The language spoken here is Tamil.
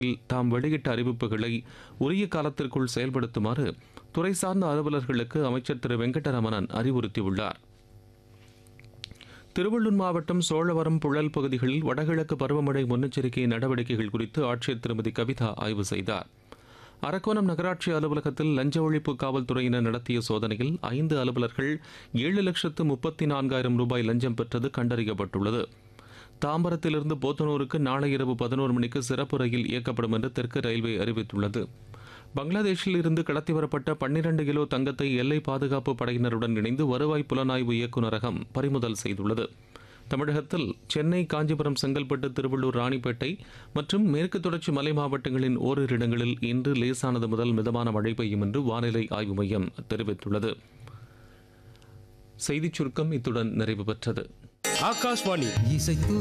தாம் வெளியிட்ட அறிவிப்புகளை உரிய காலத்திற்குள் செயல்படுத்துமாறு துறை சார்ந்த அலுவலர்களுக்கு அமைச்சர் திரு வெங்கடரமணன் அறிவுறுத்தியுள்ளார் திருவள்ளூர் மாவட்டம் சோழவரம் புழல் பகுதிகளில் வடகிழக்கு பருவமழை முன்னெச்சரிக்கை நடவடிக்கைகள் குறித்து ஆட்சியர் திருமதி கவிதா ஆய்வு செய்தார் அரக்கோணம் நகராட்சி அலுவலகத்தில் லஞ்ச ஒழிப்பு காவல்துறையினர் நடத்திய சோதனையில் ஐந்து அலுவலர்கள் ஏழு லட்சத்து முப்பத்தி நான்காயிரம் ரூபாய் லஞ்சம் பெற்றது கண்டறியப்பட்டுள்ளது தாம்பரத்திலிருந்து போத்தனூருக்கு நாளை இரவு பதினோரு மணிக்கு சிறப்பு ரயில் இயக்கப்படும் என்று தெற்கு ரயில்வே அறிவித்துள்ளது பங்களாதேஷில் இருந்து கடத்தி வரப்பட்ட பன்னிரண்டு கிலோ தங்கத்தை எல்லை பாதுகாப்பு படையினருடன் இணைந்து வருவாய் புலனாய்வு இயக்குநரகம் பறிமுதல் செய்துள்ளது தமிழகத்தில் சென்னை காஞ்சிபுரம் செங்கல்பட்டு திருவள்ளூர் ராணிப்பேட்டை மற்றும் மேற்கு தொடர்ச்சி மலை மாவட்டங்களின் ஓரிரு இடங்களில் இன்று லேசானது முதல் மிதமான மழை பெய்யும் என்று வானிலை ஆய்வு மையம் தெரிவித்துள்ளது செய்திச் சுருக்கம் இத்துடன் நிறைவு பெற்றது ஆகாஷ்வாணி இசைத்து